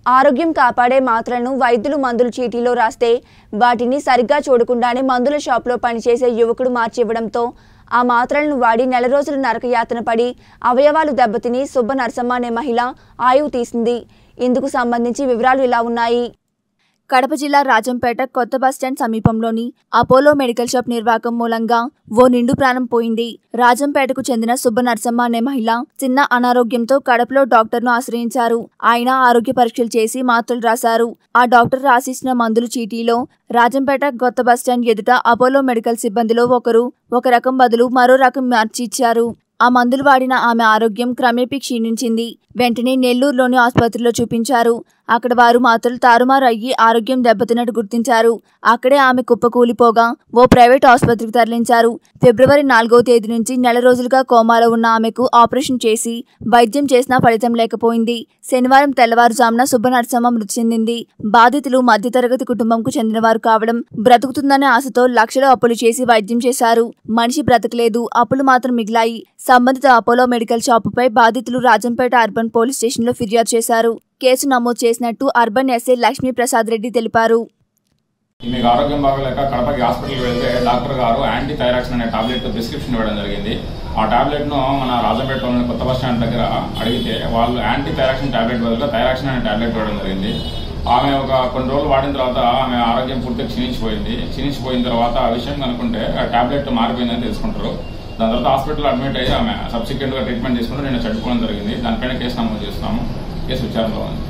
ఆరోగ్యం కాపాడే మాత్రలను వైద్యులు మందుల చీటీలో రాస్తే వాటిని సరిగ్గా చూడకుండానే మందుల షాప్లో పనిచేసే యువకుడు మార్చివ్వడంతో ఆ మాత్రలను వాడి నెల రోజులు నరకయాతన పడి అవయవాలు దెబ్బతిని సుబ్బ నరసమ్మ అనే మహిళ ఆయువు తీసింది ఇందుకు సంబంధించి వివరాలు ఇలా ఉన్నాయి కడప జిల్లా రాజంపేట కొత్త బస్టాండ్ సమీపంలోని అపోలో మెడికల్ షాప్ నిర్వాహకం మూలంగా ఓ నిండు ప్రాణం పోయింది రాజంపేటకు చెందిన సుబ్బ నర్సమ్మ అనే మహిళ చిన్న అనారోగ్యంతో కడపలో డాక్టర్ను ఆశ్రయించారు ఆయన ఆరోగ్య పరీక్షలు చేసి మాత్రలు రాశారు ఆ డాక్టర్ రాసిచ్చిన మందుల చీటీలో రాజంపేట కొత్త బస్టాండ్ ఎదుట అపోలో మెడికల్ సిబ్బందిలో ఒకరు ఒక రకం బదులు మరో రకం మార్చి ఇచ్చారు ఆ మందులు వాడిన ఆమె ఆరోగ్యం క్రమేపీ క్షీణించింది వెంటనే నెల్లూరులోని ఆసుపత్రిలో చూపించారు అక్కడ వారు మాత్రలు తారుమారు అయ్యి ఆరోగ్యం దెబ్బతిన్నట్టు గుర్తించారు అక్కడే ఆమె కుప్పకూలిపోగా ఓ ప్రైవేట్ ఆసుపత్రికి తరలించారు ఫిబ్రవరి నాలుగవ తేదీ నుంచి నెల రోజులుగా కోమాలో ఉన్న ఆమెకు ఆపరేషన్ చేసి వైద్యం చేసినా ఫలితం లేకపోయింది శనివారం తెల్లవారుజామున సుబ్బనరసమ్మ మృతి చెందింది బాధితులు మధ్యతరగతి కుటుంబంకు చెందినవారు కావడం బ్రతుకుతుందనే ఆశతో లక్షలు అప్పులు చేసి వైద్యం చేశారు మనిషి బ్రతకలేదు అప్పులు మాత్రం మిగిలాయి సంబంధిత అపోలో మెడికల్ షాపుపై బాధితులు రాజంపేట అర్బన్ పోలీస్ స్టేషన్లో ఫిర్యాదు చేశారు కేసు నమోదు చేసినట్టు అర్బన్ ఎస్ఐ లక్ష్మీ ప్రసాద్ రెడ్డి తెలిపారు మీకు ఆరోగ్యం బాగలేక కడపకి హాస్పిటల్కి వెళ్తే డాక్టర్ గారు యాంటీ థైరాక్సిన్ అనే టాబ్లెట్ ప్రిస్క్రిప్షన్ ఇవ్వడం జరిగింది ఆ టాబ్లెట్ ను మన రాజంపేటలోని కొత్త బస్ స్టాండ్ దగ్గర అడిగితే వాళ్ళు యాంటీ థైరాక్సిన్ టాబ్లెట్ బదులుగా థైరాక్సిన్ అనే టాబ్లెట్ ఇవ్వడం జరిగింది ఆమె ఒక కొన్ని రోజులు వాడిన తర్వాత ఆమె ఆరోగ్యం పూర్తిగా క్షీణించిపోయింది క్షీణించిపోయిన తర్వాత ఆ విషయం కనుక్కుంటే ఆ టాబ్లెట్ మారిపోయిందని తెలుసుకుంటారు దాని తర్వాత హాస్పిటల్ అడ్మిట్ అయ్యి ఆమె సబ్సిక్వెంట్ గా ట్రీట్మెంట్ తీసుకుంటూ నేను చనిపోవడం జరిగింది దానిపైన కేసు నమోదు చేస్తున్నాము కేసు విచారణలో ఉంది